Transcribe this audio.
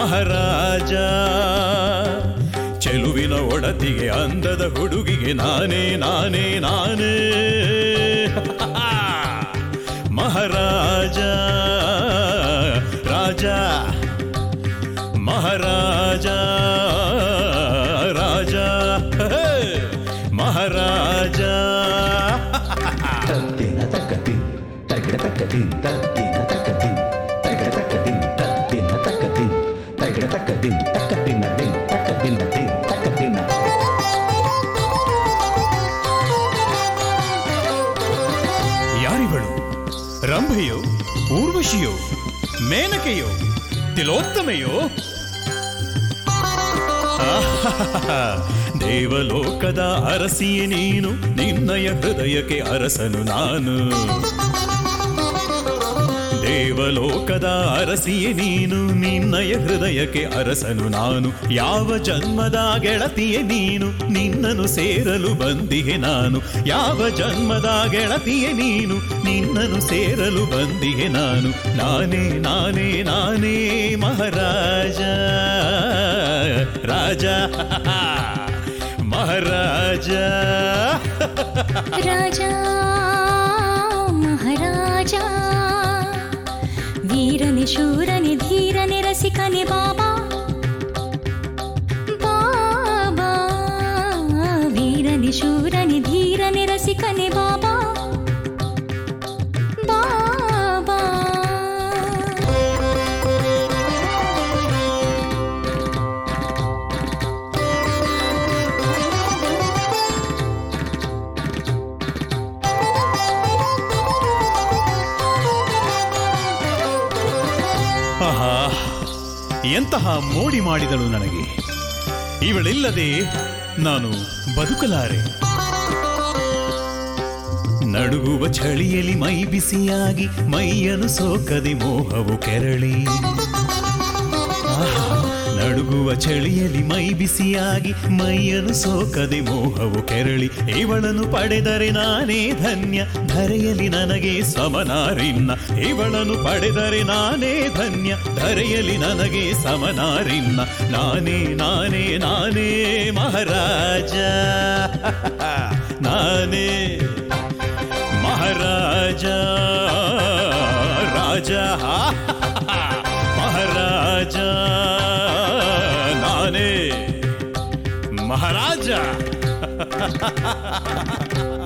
ಮಹಾರಾಜ ಚೆಲುವಿನ ಒಡತಿಗೆ ಅಂದದ ಹುಡುಗಿಗೆ ನಾನೇ ನಾನೇ ನಾನೇ ಮಹಾರಾಜ ರಾಜ ಮಹಾರಾಜ ರಾಜ ಹೇ, ಮಹಾರಾಜ ತತ್ತಿನ ತಕ್ಕತಿ ತಗಡ ತಕ್ಕತಿ ತತ್ತಿನ ತಕ್ಕತಿ ತಗಡ ತಕ್ಕತಿ ತತ್ತಿನ ತಕ್ಕತಿ ತಗಡ ತಕ್ಕತಿ ತಕ್ಕತಿನ ದಿನ್ ತಕ್ಕತಿನ ದಿನ್ ತಕ್ಕತಿನ ಯಾರಿವಳು ರಂಭೆಯೋ ಊರ್ವಶಿಯೋ ಮೇನಕೆಯೋ ತಿಲೋತ್ತಮೆಯೋ ಆಹಾಹಾಹಾ. ದೇವಲೋಕದ ಅರಸಿಯೇ ನೀನು ನಿನ್ನಯ ಹೃದಯಕ್ಕೆ ಅರಸನು ನಾನು ದೇವಲೋಕದ ಅರಸಿಯೇ ನೀನು ನಿನ್ನಯ ಹೃದಯಕ್ಕೆ ಅರಸನು ನಾನು ಯಾವ ಜನ್ಮದ ಗೆಳತಿಯೇ ನೀನು ನಿನ್ನನ್ನು ಸೇರಲು ಬಂದಿಗೆ ನಾನು ಯಾವ ಜನ್ಮದ ಗೆಳತಿಯೇ ನೀನು ನಿನ್ನನ್ನು ಸೇರಲು ಬಂದಿಗೆ ನಾನು ನಾನೇ ನಾನೇ ನಾನೇ ಮಹಾರಾಜ ರಾಜ ಮಹಾರಾಜ ರಾಜ ಮಹಾರಾಜ ವೀರನೆ ಶೂರನೆ ಧೀರನೆ ರಸಿಕನೆ ಬಾಬಾ ಬಾಬಾ ವೀರನೆ ಶೂರನೆ ಧೀರನೆ ರಸಿಕನೆ ಬಾಬಾ ಬಾಬಾ ಆಹಾ ಎಂತಹ ಮೋಡಿ ಮಾಡಿದಳು ನನಗೆ ಇವಳಿಲ್ಲದೆ ನಾನು ಬದುಕಲಾರೆ ನಡುಗುವ ಚಳಿಯಲ್ಲಿ ಮೈ ಬಿಸಿಯಾಗಿ ಮೈಯನ್ನು ಸೋಕದೆ ಮೋಹವು ಕೆರಳಿ ಆಹಾ, ನಡುಗುವ ಚಳಿಯಲ್ಲಿ ಮೈ ಬಿಸಿಯಾಗಿ ಮೈಯನ್ನು ಸೋಕದೆ ಮೋಹವು ಕೆರಳಿ ಇವಳನ್ನು ಪಡೆದರೆ ನಾನೇ ಧನ್ಯ ಧರೆಯಲ್ಲಿ ನನಗೆ ಸಮನಾರಿನ್ನ ಇವಳನ್ನು ಪಡೆದರೆ ನಾನೇ ಧನ್ಯ ಧರೆಯಲ್ಲಿ ನನಗೆ ಸಮನಾರಿನ್ನ ನಾನೇ ನಾನೇ ನಾನೇ ಮಹಾರಾಜ ನಾನೇ ಮಹಾರಾಜ ರಾಜ ಮಹಾರಾಜ ನಾನೇ ಮಹಾರಾಜ